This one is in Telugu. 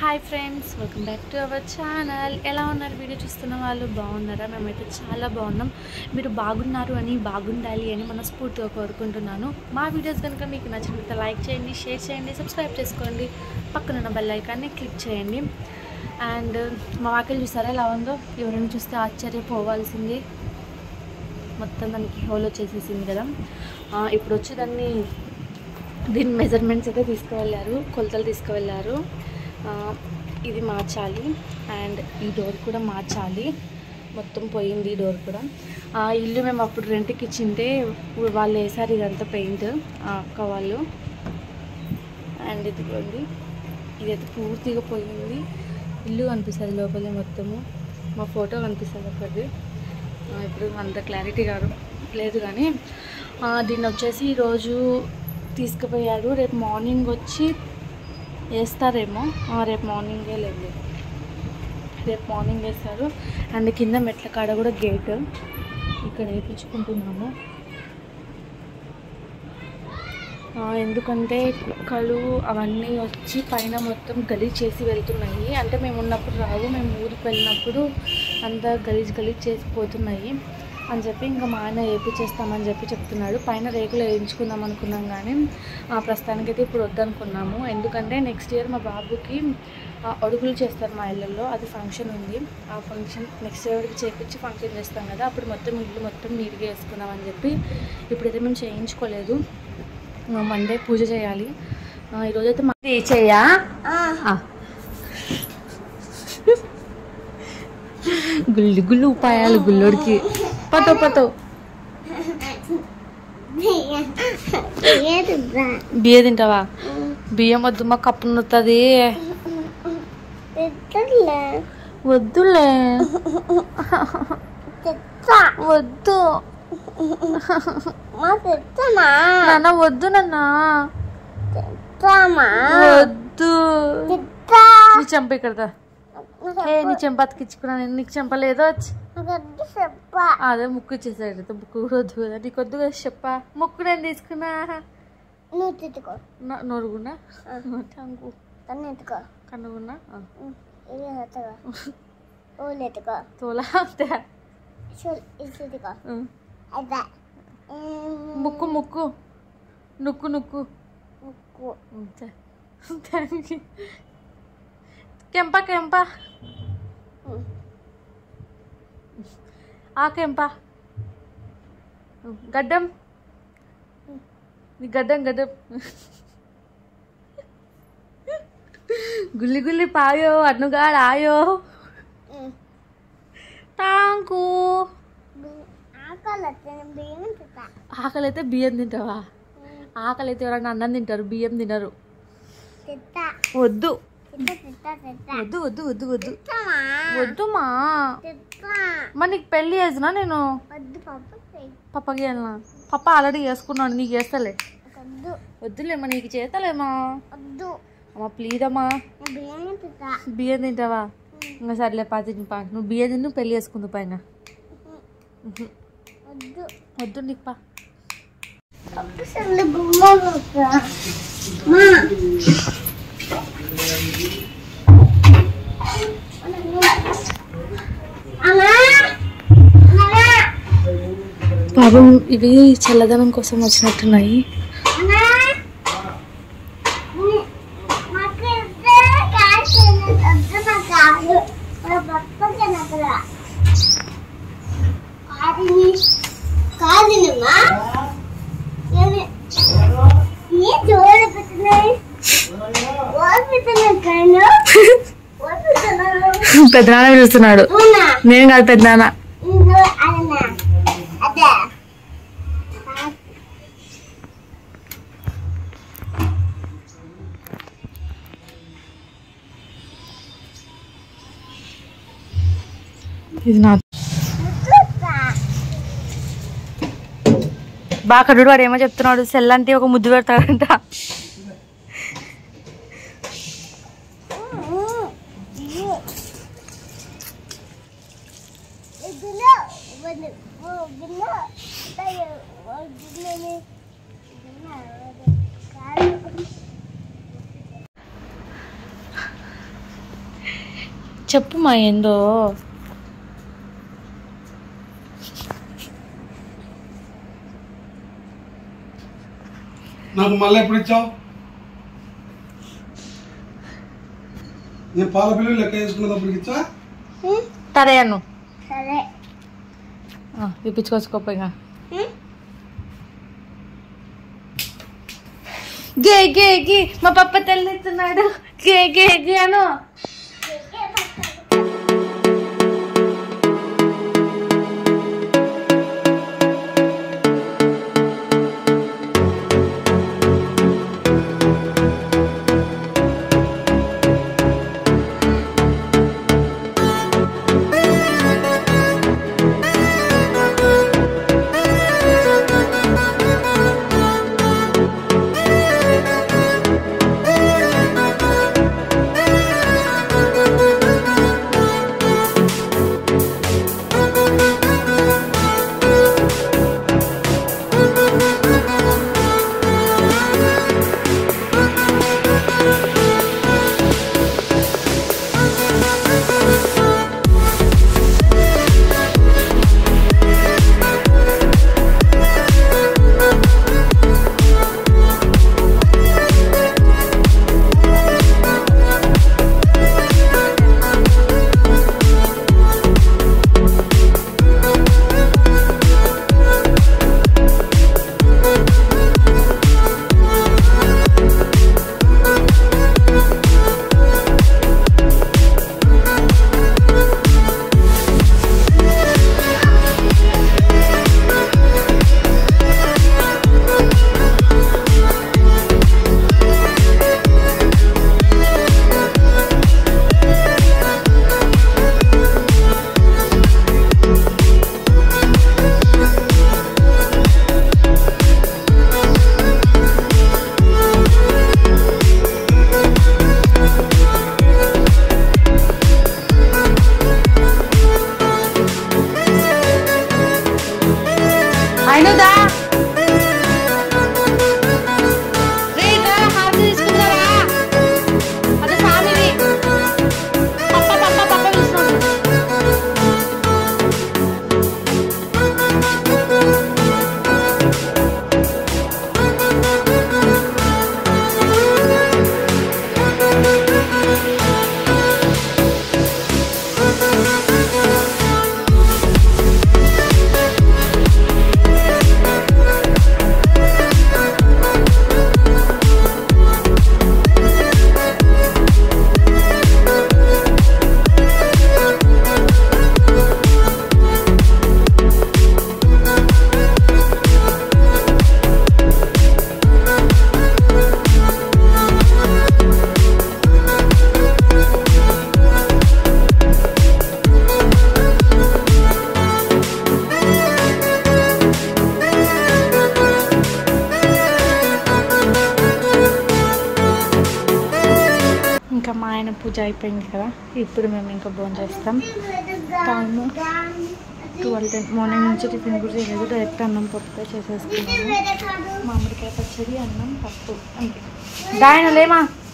Hi friends welcome back to our channel ఎలా ఉన్నారు వీడియో చూస్తున్న వాళ్ళు బాగున్నారా మేమైతే చాలా బాగున్నాం మీరు బాగున్నారు అని బాగుండాలి అని మనస్ఫూర్తిగా కోరుకుంటున్నాను మా వీడియోస్ కనుక మీకు నచ్చినట్లయితే లైక్ చేయండి షేర్ చేయండి సబ్స్క్రైబ్ చేసుకోండి పక్కనున్న బెల్ ఐకాన్ని క్లిక్ చేయండి అండ్ మా వాకిలు చూసారా ఎలా ఉందో ఎవరైనా చూస్తే ఆశ్చర్యపోవాల్సిందే మొత్తం దానికి హోల్ వచ్చేసేసింది కదా ఆ, ఇప్పుడు వచ్చి దాన్ని దీని మెజర్మెంట్స్ అయితే తీసుకువెళ్ళారు కొలతలు తీసుకువెళ్ళారు ఆ, ఇది మార్చాలి అండ్ ఈ డోర్ కూడా మార్చాలి మొత్తం పోయింది ఈ డోర్ కూడా ఆ ఇల్లు మేము అప్పుడు రెంట్కి ఇచ్చింటే ఇప్పుడు వాళ్ళు వేసారు ఇదంతా పెయింట్ ఆ అక్క వాళ్ళు అండ్ ఇదిగోండి ఇదైతే పూర్తిగా పోయింది ఇల్లు కనిపిస్తుంది లోపలే మొత్తము మా ఫోటో కనిపిస్తుంది ఒకటి ఆ, ఇప్పుడు అంత క్లారిటీ కాదు లేదు కానీ ఆ, దీన్ని వచ్చేసి ఈరోజు తీసుకుపోయారు రేపు మార్నింగ్ వచ్చి వేస్తారేమో ఆ, రేపు మార్నింగే లేదు రేపు మార్నింగ్ వేస్తారు అండ్ కింద మెట్ల కాడ కూడా గేట్ ఇక్కడ వేయించుకుంటున్నాము ఆ, ఎందుకంటే కుక్కలు అవన్నీ వచ్చి పైన మొత్తం గలీజ్ చేసి వెళ్తున్నాయి అంటే మేము ఉన్నప్పుడు రావు మేము ఊరికి వెళ్ళినప్పుడు అంతా గలీజ్ గలీజ్ చేసి పోతున్నాయి అని చెప్పి ఇంకా మా ఆయన వేపించేస్తామని చెప్పి చెప్తున్నాడు పైన రేకులు వేయించుకుందాం అనుకున్నాం కానీ ఆ, ప్రస్తుతానికైతే ఇప్పుడు వద్దనుకున్నాము ఎందుకంటే నెక్స్ట్ ఇయర్ మా బాబుకి ఆ, అడుగులు చేస్తారు మా ఇళ్ళల్లో అది ఫంక్షన్ ఉంది ఆ ఫంక్షన్ నెక్స్ట్ ఇయర్కి చేపించి ఫంక్షన్ చేస్తాం కదా అప్పుడు మొత్తం ఇల్లు మొత్తం నీట్గా వేసుకుందాం అని చెప్పి ఇప్పుడైతే మేము చేయించుకోలేదు మండే పూజ చేయాలి ఆ, ఈరోజైతే మా చేయా గుళ్ళు గుళ్ళు ఉపాయాలు గుల్లోడికి పతో పతో బియ్య తింటావా బియ్యం వద్దు మా కప్పు నొత్తది వద్దులే వద్దు నాన్న వద్దు నాన్న వద్దు నీ చెంప ఇక్కడ ఏ నీ చెంప అతికించుకున్నా నేను నీకు చెంప లేదో వచ్చి అదే ముక్కు ఇచ్చేసాడు అయితే ముక్కు కూడా వద్దు కదా నీకు వద్దు కదా చెప్ప ముక్కు నేను తీసుకున్నా నా- నొరుగున్నా టంగు కన్నుగున్నా ఆ. తోలా అంతే ఆ. ముక్కు ముక్కు నుక్కు నుక్కు అంతే థ్యాంక్ యూ కెంప కెంప ఆ కెంప గడ్డం నీ గడ్డం గడ్డం గుల్లి గుల్లి పాయో అన్నుగాడు ఆయో టాంకు ఆకలి అయితే బియ్యం తింటావా ఆకలి అయితే ఎవరన్నా అన్నం తింటారు బియ్యం తినరు వద్దు వద్దు వద్దు వద్దు వద్దు వద్దు మా మరి నీకు పెళ్ళి చేసినా నేను పప్పకి వెళ్ళినా పప్ప ఆల్రెడీ చేసుకున్నాడు నీకు చేస్తలే వద్దులేమ్మా నీకు చేస్తలేమా అమ్మా ప్లీజ్ అమ్మా బియ్యం తింటావా ఇంకా సర్లే పా తిని పా నువ్వు బియ్యం తిని పెళ్ళి చేసుకుందు పైన వద్దు నీకు పా పాపం ఇవి చల్లదనం కోసం వచ్చినట్టున్నాయి కాదునమ్మా ఏ జోరు పెట్టున్నాయి ఓరు పెట్టున్నాయి కన్ను ఓరు పెట్టున్నాను పెద్దనాన్న పిలుస్తున్నాడు అవునా నేను కాదు పెద్దనాన్న ఇందులో అదనా అదే ఇది నా బాకడు వాడు ఏమో చెప్తున్నాడు సెల్ అంటే ఒక ముద్దు పెడతాడంట ఇందులో గిన్నె గిన్నె కాదు చెప్పు మా ఏందో నాకు మళ్ళీ ఎప్పుడు ఇచ్చావు నేను పాల బిల్లు లెక్క వేసుకున్నప్పుడు ఇచ్చా సరే అను సరే ఇప్పించుకోసుకోపోయిగా గే గే గే మా పప్ప తెల్లెత్తున్నాడు గే గే గే అను అయినదా రేగా హారతి తీసుకుందారా అదే స్వామిని పప్ప పప్ప పప్ప పిలుస్తున్నాడు ఇంకా మా ఆయన పూజ అయిపోయింది కదా ఇప్పుడు మేము ఇంకా భోజనం చేస్తాం టైము ట్వెల్వ్ టెన్ మార్నింగ్ నుంచి టిఫిన్ కూడా చేయలేదు డైరెక్ట్ అన్నం పప్పుతో చేసేసుకున్నాము మామిడికాయ పచ్చడి అన్నం పప్పు అంతే దాయన లేమా